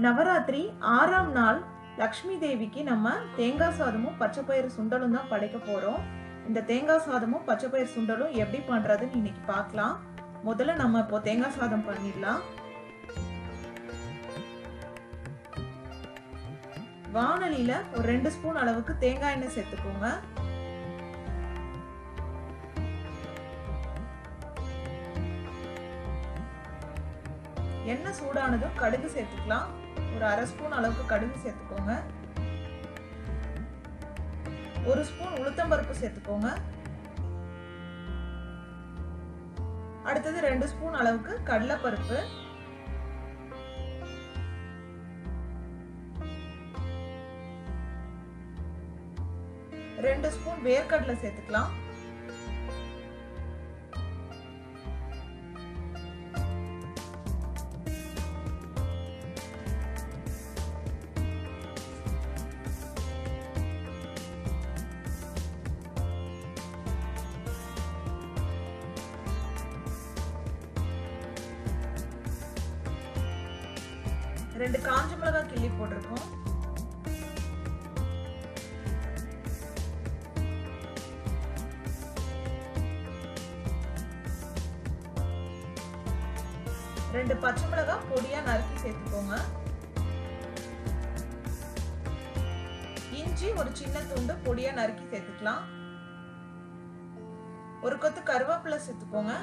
நவராத்திரி ஆறாம் நாள் லக்ஷ்மி தேவிக்கு நம்ம தேங்காய் சாதமும் பச்சைப்பயிறு சுண்டலும் தான் படைக்க போறோம் இந்த தேங்காய் சாதமும் பச்சைப்பயிறு சுண்டலும் எப்படி பண்றதுன்னு இன்னைக்கு பார்க்கலாம் முதல்ல நம்ம இப்போ தேங்காய் சாதம் பண்ணிடலாம் வானலியில ஒரு ரெண்டு ஸ்பூன் அளவுக்கு தேங்காய் எண்ணெய் சேர்த்துக்கோங்க எண்ணெய் சூடானதும் கடுகு சேர்த்துக்கலாம் ஒரு அரை ஸ்பூன் அளவுக்கு கடுகு சேர்த்துக்கோங்க ஒரு ஸ்பூன் உளுத்தம்பருப்பு சேர்த்துக்கோங்க அடுத்தது ரெண்டு ஸ்பூன் அளவுக்கு கடலைப்பருப்பு ரெண்டு ஸ்பூன் வேர்க்கடலை சேர்த்துக்கலாம் ரெண்டு காஞ்ச மிளகாய் கிள்ளி போட்டிருக்கோம் ரெண்டு பச்சை மிளகாய் பொடியா நறுக்கி சேர்த்துக்கோங்க இஞ்சி ஒரு சின்ன துண்டு பொடியா நறுக்கி சேர்த்துக்கலாம் ஒரு கொத்து கருவேப்பிலை சேர்த்துக்கோங்க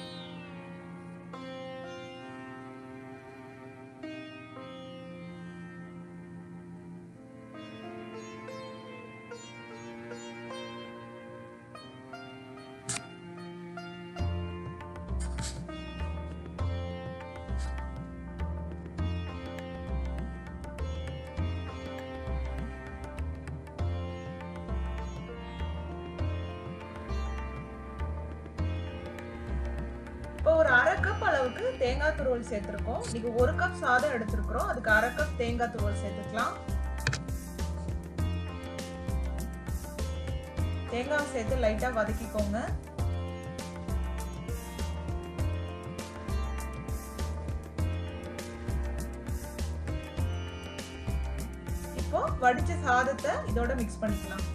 இப்போ ஒரு அரை கப் அளவுக்கு தேங்காய் துருவல் சேர்த்துருக்கோம் நீங்க ஒரு கப் சாதம் எடுத்திருக்கிறோம் அதுக்கு அரை கப் தேங்காய் துருவல் சேர்த்துக்கலாம் தேங்காய் சேர்த்து லைட்டா வதக்கிக்கோங்க இப்போ வடிச்ச சாதத்தை இதோட மிக்ஸ் பண்ணிக்கலாம்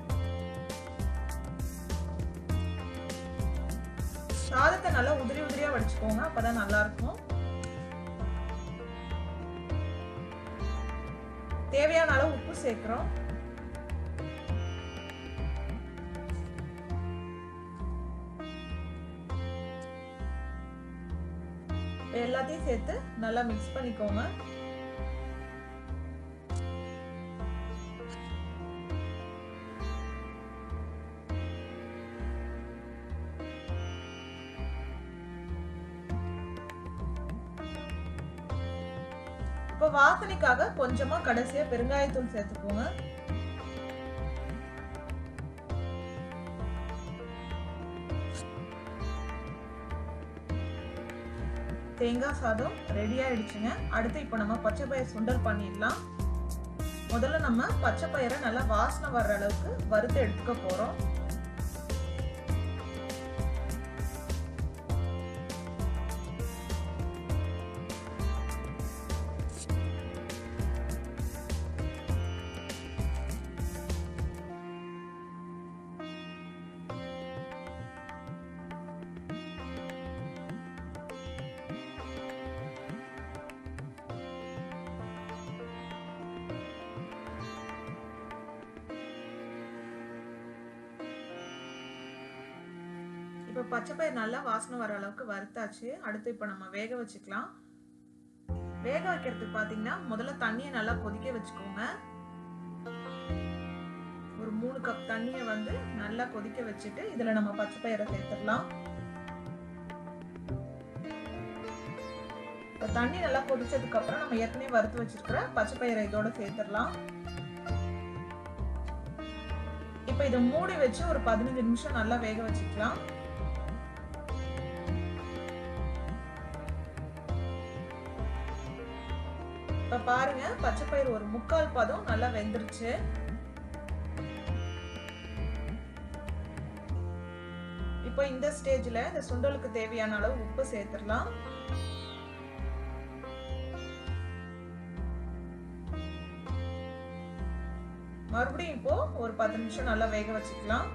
சாதத்தை நல்லா உதிரி உதிரியா வடிச்சுக்கோங்க அப்பதான் நல்லா இருக்கும் தேவையான அளவு உப்பு சேர்க்கிறோம் எல்லாத்தையும் சேர்த்து நல்லா மிக்ஸ் பண்ணிக்கோங்க இப்போ வாசனைக்காக கொஞ்சமா கடைசியா பெருங்காயத்தூள் சேர்த்துக்கோங்க தேங்காய் சாதம் ரெடி ஆயிடுச்சுங்க அடுத்து இப்போ நம்ம பச்சை பயிர் சுண்டல் பண்ணிடலாம் முதல்ல நம்ம பச்சை பயிரை நல்லா வாசனை வர்ற அளவுக்கு வறுத்து எடுத்துக்க போறோம் இப்போ பச்சை பயிர் நல்லா வாசனை வர அளவுக்கு வறுத்தாச்சு அடுத்து இப்போ நம்ம வேக வச்சுக்கலாம் வேக வைக்கிறதுக்கு பார்த்தீங்கன்னா முதல்ல தண்ணியை நல்லா கொதிக்க வச்சுக்கோங்க ஒரு மூணு கப் தண்ணியை வந்து நல்லா கொதிக்க வச்சுட்டு இதில் நம்ம பச்சை பயிரை சேர்த்துடலாம் இப்போ தண்ணி நல்லா கொதிச்சதுக்கு அப்புறம் நம்ம ஏற்கனவே வறுத்து வச்சிருக்கிற பச்சை பயிரை இதோட சேர்த்துடலாம் இப்போ இதை மூடி வச்சு ஒரு பதினஞ்சு நிமிஷம் நல்லா வேக வச்சுக்கலாம் இப்ப பாருங்க பச்சை பயிர் ஒரு முக்கால் பதம் நல்லா வெந்துருச்சு இப்போ இந்த ஸ்டேஜ்ல இந்த சுண்டலுக்கு தேவையான அளவு உப்பு சேர்த்துடலாம் மறுபடியும் இப்போ ஒரு பத்து நிமிஷம் நல்லா வேக வச்சுக்கலாம்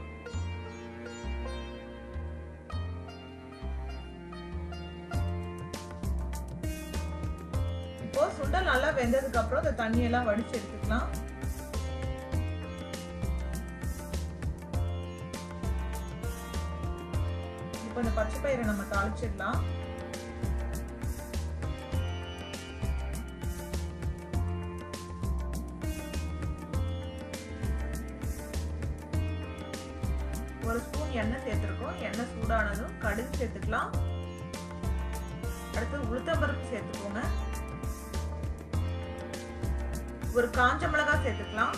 இப்போ சுண்டல் நல்லா வெந்ததுக்கு அப்புறம் இந்த தண்ணியெல்லாம் வடிச்சு எடுத்துக்கலாம் இப்போ இந்த பச்சை பயிரை நம்ம தாளிச்சிடலாம் ஒரு ஸ்பூன் எண்ணெய் சேர்த்துருக்கோம் எண்ணெய் சூடானதும் கடுகு சேர்த்துக்கலாம் அடுத்து உளுத்தம்பருப்பு சேர்த்துக்கோங்க ஒரு காஞ்ச மிளகாய் சேர்த்துக்கலாம்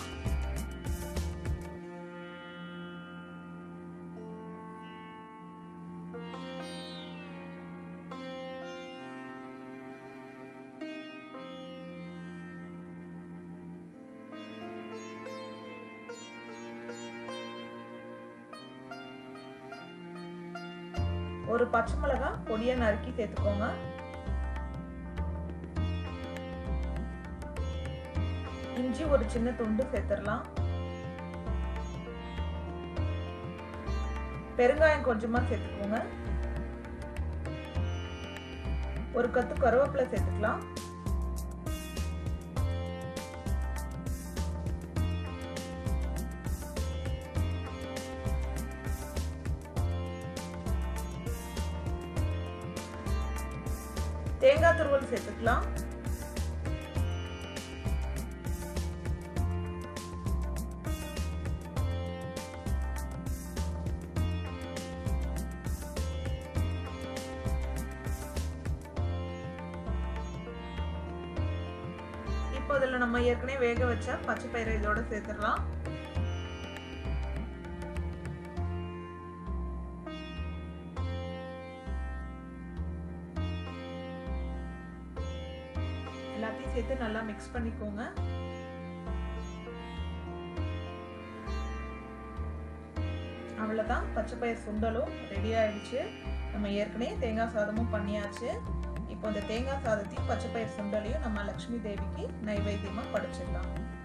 ஒரு பச்சை மிளகாய் பொடியா நறுக்கி சேர்த்துக்கோங்க இஞ்சி ஒரு சின்ன துண்டு சேர்த்துடலாம் பெருங்காயம் கொஞ்சமா சேர்த்துக்கோங்க ஒரு கத்து கருவேப்பிலை சேர்த்துக்கலாம் தேங்காய் துருவல் சேர்த்துக்கலாம் இப்போ இதில் நம்ம ஏற்கனவே வேக வச்ச பச்சை பயிரை இதோட சேர்த்துடலாம் எல்லாத்தையும் சேர்த்து நல்லா மிக்ஸ் பண்ணிக்கோங்க அவ்வளோதான் பச்சை பயிர் சுண்டலும் ரெடி ஆயிடுச்சு நம்ம ஏற்கனவே தேங்காய் சாதமும் பண்ணியாச்சு இப்போ இந்த தேங்காய் சாதத்தையும் பச்சை பயிர் சுண்டலையும் நம்ம லக்ஷ்மி தேவிக்கு நைவேத்தியமாக படைச்சிடலாம்